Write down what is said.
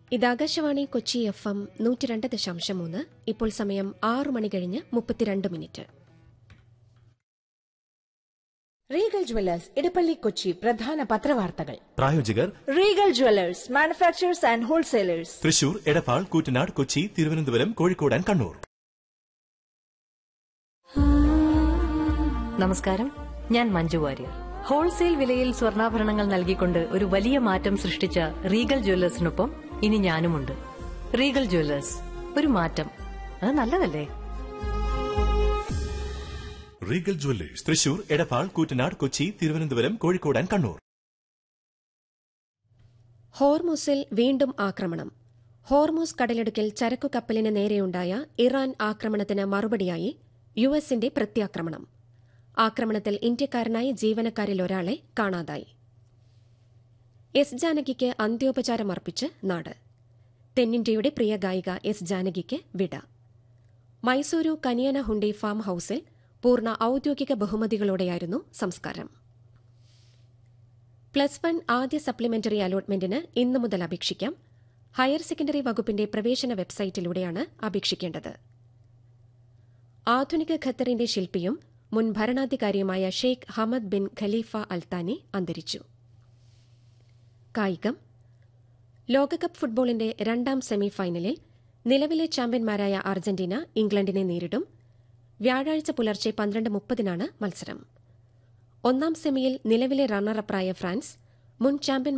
ഇത് Akashvani Kochi F M നൂറ്റി രണ്ട് ദശാംശം മൂന്ന് ഇപ്പോൾ സമയം ആറു മണി കഴിഞ്ഞ് മുപ്പത്തിരണ്ട് minute Regal Jewellers Edappally Kochi പ്രധാന പത്രവാർത്തകൾ പ്രായോജകർ Regal Jewellers manufacturers and wholesalers Thrissur Edappal Koottanad Kochi Thiruvananthapuram Kozhikode and Kannur നമസ്കാരം ഞാൻ മഞ്ജു വാര്യർ ഹോൾസെയിൽ വിലയിൽ സ്വർണ്ണാഭരണങ്ങൾ നൽകിക്കൊണ്ട് ഒരു വലിയ മാറ്റം സൃഷ്ടിച്ച റീഗൽ ജ്വല്ലേഴ്സിനൊപ്പം ഇനി ഞാനുമുണ്ട് റീഗൽ ജ്വല്ലേഴ്സ് ഒരു മാറ്റം അത് നല്ലതല്ലേ Regal Jewellers Thrissur Edappal Koottanad Kochi Thiruvananthapuram Kozhikode and Kannur ഹോർമൂസിൽ വീണ്ടും ആക്രമണം ഹോർമൂസ് കടലിടുക്കിൽ ചരക്കു കപ്പലിന് നേരെയുണ്ടായ ഇറാൻ ആക്രമണത്തിന് മറുപടിയായി യു എസിന്റെ പ്രത്യാക്രമണം ആക്രമണത്തിൽ ഇന്ത്യക്കാരനായ ജീവനക്കാരിൽ ഒരാളെ കാണാതായി എസ് ജാനകിക്ക് അന്ത്യോപചാരമർപ്പിച്ച് നാട് തെന്നിന്ത്യയുടെ പ്രിയ ഗായിക എസ് ജാനകിക്ക് വിട മൈസൂരു കനിയനഹുണ്ടി ഫാം ഹൌസിൽ പൂർണ്ണ ഔദ്യോഗിക ബഹുമതികളോടെയായിരുന്നു സംസ്കാരം പ്ലസ് വൺ ആദ്യ സപ്ലിമെന്ററി അലോട്ട്മെന്റിന് ഇന്നു മുതൽ അപേക്ഷിക്കാം ഹയർ സെക്കൻഡറി വകുപ്പിന്റെ പ്രവേശന വെബ്സൈറ്റിലൂടെയാണ് അപേക്ഷിക്കേണ്ടത് ആധുനിക ഖത്തറിന്റെ ശില്പിയും മുൻ ഭരണാധികാരിയുമായ Sheikh Hamad bin Khalifa Al Thani അന്തരിച്ചു കായികം ലോകകപ്പ് ഫുട്ബോളിന്റെ രണ്ടാം സെമിഫൈനലിൽ നിലവിലെ ചാമ്പ്യന്മാരായ അർജന്റീന ഇംഗ്ലണ്ടിനെ നേരിടും വ്യാഴാഴ്ച പുലർച്ചെ പന്ത്രണ്ട് മുപ്പതിനാണ് മത്സരം ഒന്നാം സെമിയിൽ നിലവിലെ റണ്ണറപ്പായ ഫ്രാൻസ് മുൻ ചാമ്പ്യൻ